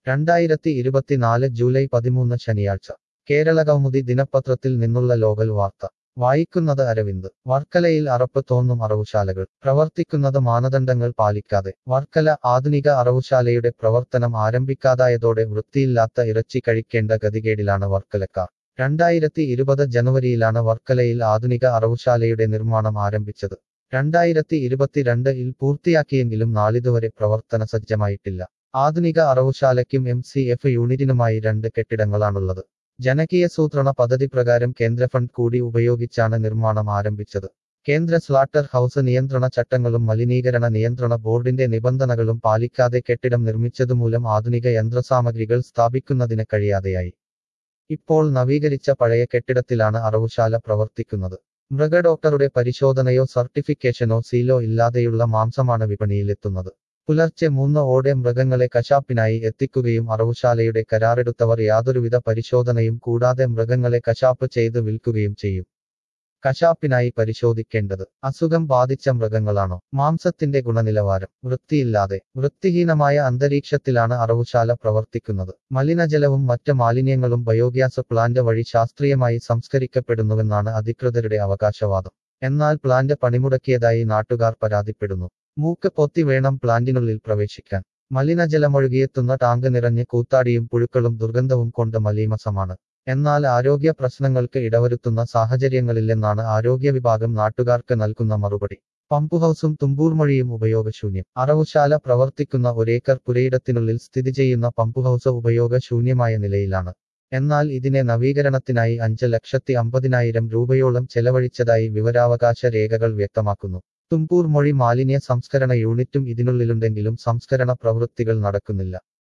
രണ്ടായിരത്തി ഇരുപത്തിനാല് ജൂലൈ പതിമൂന്ന് ശനിയാഴ്ച കേരള കൗമുദി ദിനപത്രത്തിൽ നിന്നുള്ള ലോകൽ വാർത്ത വായിക്കുന്നത് അരവിന്ദ് വർക്കലയിൽ അറപ്പ് തോന്നും അറവുശാലകൾ പ്രവർത്തിക്കുന്നത് മാനദണ്ഡങ്ങൾ പാലിക്കാതെ വർക്കല ആധുനിക അറവുശാലയുടെ പ്രവർത്തനം ആരംഭിക്കാതായതോടെ വൃത്തിയില്ലാത്ത ഇറച്ചി കഴിക്കേണ്ട ഗതികേടിലാണ് വർക്കലക്കാർ രണ്ടായിരത്തി ഇരുപത് ജനുവരിയിലാണ് വർക്കലയിൽ ആധുനിക അറവുശാലയുടെ നിർമ്മാണം ആരംഭിച്ചത് രണ്ടായിരത്തി ഇരുപത്തിരണ്ട് ഇൽ പൂർത്തിയാക്കിയെങ്കിലും നാളിതുവരെ പ്രവർത്തന സജ്ജമായിട്ടില്ല ആധുനിക അറവുശാലയ്ക്കും എം സി എഫ് യൂണിറ്റിനുമായി രണ്ട് കെട്ടിടങ്ങളാണുള്ളത് ജനകീയസൂത്രണ പദ്ധതി പ്രകാരം കേന്ദ്ര ഫണ്ട് കൂടി ഉപയോഗിച്ചാണ് നിർമ്മാണം ആരംഭിച്ചത് കേന്ദ്ര സ്ലാട്ടർ ഹൌസ് നിയന്ത്രണ ചട്ടങ്ങളും മലിനീകരണ നിയന്ത്രണ ബോർഡിന്റെ നിബന്ധനകളും പാലിക്കാതെ കെട്ടിടം നിർമ്മിച്ചതുമൂലം ആധുനിക യന്ത്രസാമഗ്രികൾ സ്ഥാപിക്കുന്നതിന് കഴിയാതെയായി ഇപ്പോൾ നവീകരിച്ച പഴയ കെട്ടിടത്തിലാണ് അറവുശാല പ്രവർത്തിക്കുന്നത് മൃഗഡോക്ടറുടെ പരിശോധനയോ സർട്ടിഫിക്കേഷനോ സീലോ ഇല്ലാതെയുള്ള മാംസമാണ് വിപണിയിലെത്തുന്നത് പുലർച്ചെ മൂന്ന് ഓടെ മൃഗങ്ങളെ കശാപ്പിനായി എത്തിക്കുകയും അറവുശാലയുടെ കരാറെടുത്തവർ യാതൊരുവിധ പരിശോധനയും കൂടാതെ മൃഗങ്ങളെ കശാപ്പ് ചെയ്ത് വിൽക്കുകയും ചെയ്യും കശാപ്പിനായി പരിശോധിക്കേണ്ടത് അസുഖം ബാധിച്ച മൃഗങ്ങളാണോ മാംസത്തിന്റെ ഗുണനിലവാരം വൃത്തിയില്ലാതെ വൃത്തിഹീനമായ അന്തരീക്ഷത്തിലാണ് അറവുശാല പ്രവർത്തിക്കുന്നത് മലിനജലവും മറ്റ് മാലിന്യങ്ങളും ബയോഗ്യാസ് പ്ലാന്റ് വഴി ശാസ്ത്രീയമായി സംസ്കരിക്കപ്പെടുന്നുവെന്നാണ് അധികൃതരുടെ അവകാശവാദം എന്നാൽ പ്ലാന്റ് പണിമുടക്കിയതായി നാട്ടുകാർ പരാതിപ്പെടുന്നു മൂക്ക് പൊത്തി വേണം പ്ലാന്റിനുള്ളിൽ പ്രവേശിക്കാൻ മലിനജലമൊഴുകിയെത്തുന്ന ടാങ്ക് നിറഞ്ഞ് കൂത്താടിയും പുഴുക്കളും ദുർഗന്ധവും കൊണ്ട് മലീമസമാണ് എന്നാൽ ആരോഗ്യ പ്രശ്നങ്ങൾക്ക് ഇടവരുത്തുന്ന സാഹചര്യങ്ങളില്ലെന്നാണ് ആരോഗ്യ വിഭാഗം നാട്ടുകാർക്ക് നൽകുന്ന മറുപടി പമ്പ് ഹൗസും തുമ്പൂർമൊഴിയും ഉപയോഗശൂന്യം അറവുശാല പ്രവർത്തിക്കുന്ന ഒരേക്കർ പുരയിടത്തിനുള്ളിൽ സ്ഥിതി ചെയ്യുന്ന പമ്പ് ഹൗസ് ഉപയോഗശൂന്യമായ നിലയിലാണ് എന്നാൽ ഇതിനെ നവീകരണത്തിനായി അഞ്ച് ലക്ഷത്തി അമ്പതിനായിരം രൂപയോളം ചെലവഴിച്ചതായി വിവരാവകാശ രേഖകൾ വ്യക്തമാക്കുന്നു തുമ്പൂർ മൊഴി മാലിന്യ സംസ്കരണ യൂണിറ്റും ഇതിനുള്ളിലുണ്ടെങ്കിലും സംസ്കരണ പ്രവൃത്തികൾ നടക്കുന്നില്ല